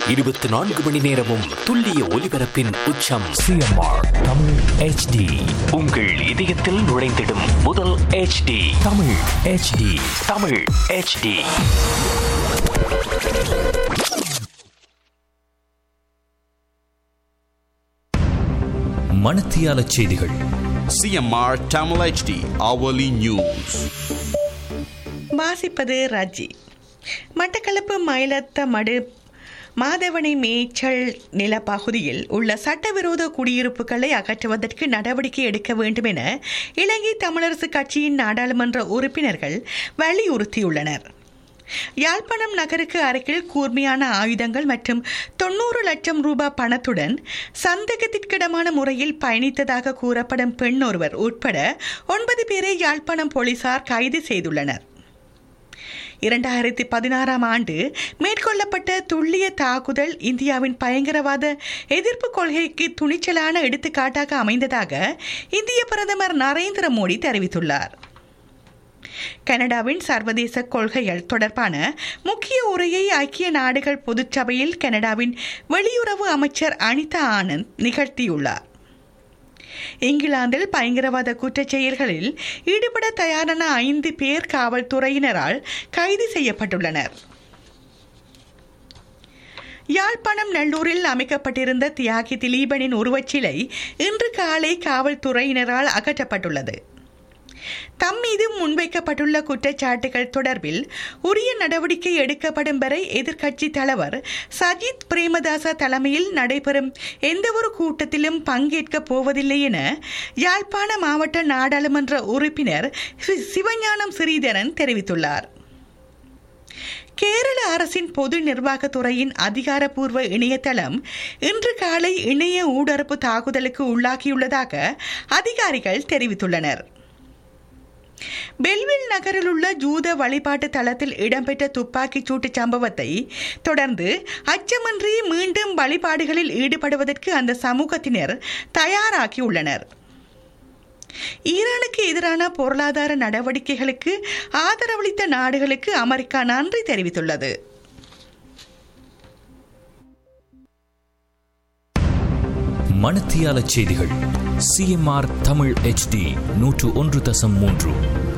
இருபத்தி நான்கு மணி நேரமும் துல்லிய ஒலிபரப்பின் உச்சம் சிஎம்ஆர் தமிழ் ஹெச்டி உங்கள் இதயத்தில் நுழைந்திடும் முதல் HD Tamil HD Tamil HD மணத்தியால செய்திகள் CMR Tamil HD hourly news. வாசிப்பது ராஜி மட்டக்களப்பு மயிலத்த மடு மாதவனை மேய்ச்சல் நிலப்பகுதியில் உள்ள சட்டவிரோத குடியிருப்புகளை அகற்றுவதற்கு நடவடிக்கை எடுக்க வேண்டும் என இலங்கை தமிழரசு கட்சியின் நாடாளுமன்ற உறுப்பினர்கள் வலியுறுத்தியுள்ளனர் யாழ்ப்பாணம் நகருக்கு அருகில் கூர்மையான ஆயுதங்கள் மற்றும் தொண்ணூறு லட்சம் ரூபாய் பணத்துடன் சந்தேகத்திற்கிடமான முறையில் பயணித்ததாக கூறப்படும் பெண் ஒருவர் உட்பட ஒன்பது பேரை யாழ்ப்பாணம் போலீசார் கைது செய்துள்ளனர் இரண்டாயிரத்தி பதினாறாம் ஆண்டு மேற்கொள்ளப்பட்ட துல்லிய தாக்குதல் இந்தியாவின் பயங்கரவாத எதிர்ப்பு கொள்கைக்கு துணிச்சலான எடுத்துக்காட்டாக அமைந்ததாக இந்திய பிரதமர் நரேந்திர மோடி தெரிவித்துள்ளார் கனடாவின் சர்வதேச கொள்கைகள் தொடர்பான முக்கிய உரையை ஐக்கிய நாடுகள் பொதுச்சபையில் கனடாவின் வெளியுறவு அமைச்சர் அனிதா ஆனந்த் நிகழ்த்தியுள்ளார் இங்கிலாந்தில் பயங்கரவாத குற்றச் செயல்களில் ஈடுபட தயாரான ஐந்து பேர் காவல்துறையினரால் கைது செய்யப்பட்டுள்ளனர் யாழ்ப்பாணம் நல்லூரில் அமைக்கப்பட்டிருந்த தியாகி திலீபனின் உருவச்சிலை இன்று காலை காவல்துறையினரால் அகற்றப்பட்டுள்ளது தம் மீது முன்வைக்கப்பட்டுள்ள குற்றச்சாட்டுகள் தொடர்பில் உரிய நடவடிக்கை எடுக்கப்படும் வரை எதிர்க்கட்சி தலைவர் சஜித் பிரேமதாச தலைமையில் நடைபெறும் எந்தவொரு கூட்டத்திலும் பங்கேற்கப் போவதில்லை என யாழ்ப்பாண மாவட்ட நாடாளுமன்ற உறுப்பினர் சி- சிவஞானம் ஸ்ரீதரன் தெரிவித்துள்ளார் கேரள அரசின் பொது நிர்வாகத்துறையின் அதிகாரப்பூர்வ இணையதளம் இன்று காலை இணைய ஊடறுப்பு தாக்குதலுக்கு உள்ளாகியுள்ளதாக அதிகாரிகள் தெரிவித்துள்ளனர் பெல்வில் நகரில் உள்ள ஜூத வழிபாட்டு தளத்தில் இடம்பெற்ற துப்பாக்கிச் சூட்டு சம்பவத்தை தொடர்ந்து அச்சமின்றி மீண்டும் வழிபாடுகளில் ஈடுபடுவதற்கு அந்த சமூகத்தினர் தயாராகியுள்ளனர் ஈரானுக்கு எதிரான பொருளாதார நடவடிக்கைகளுக்கு ஆதரவளித்த நாடுகளுக்கு அமெரிக்கா நன்றி தெரிவித்துள்ளது மணத்தியால செய்திகள் சிஎம்ஆர் தமிழ் ஹெச்டி நூற்று ஒன்று தசம் மூன்று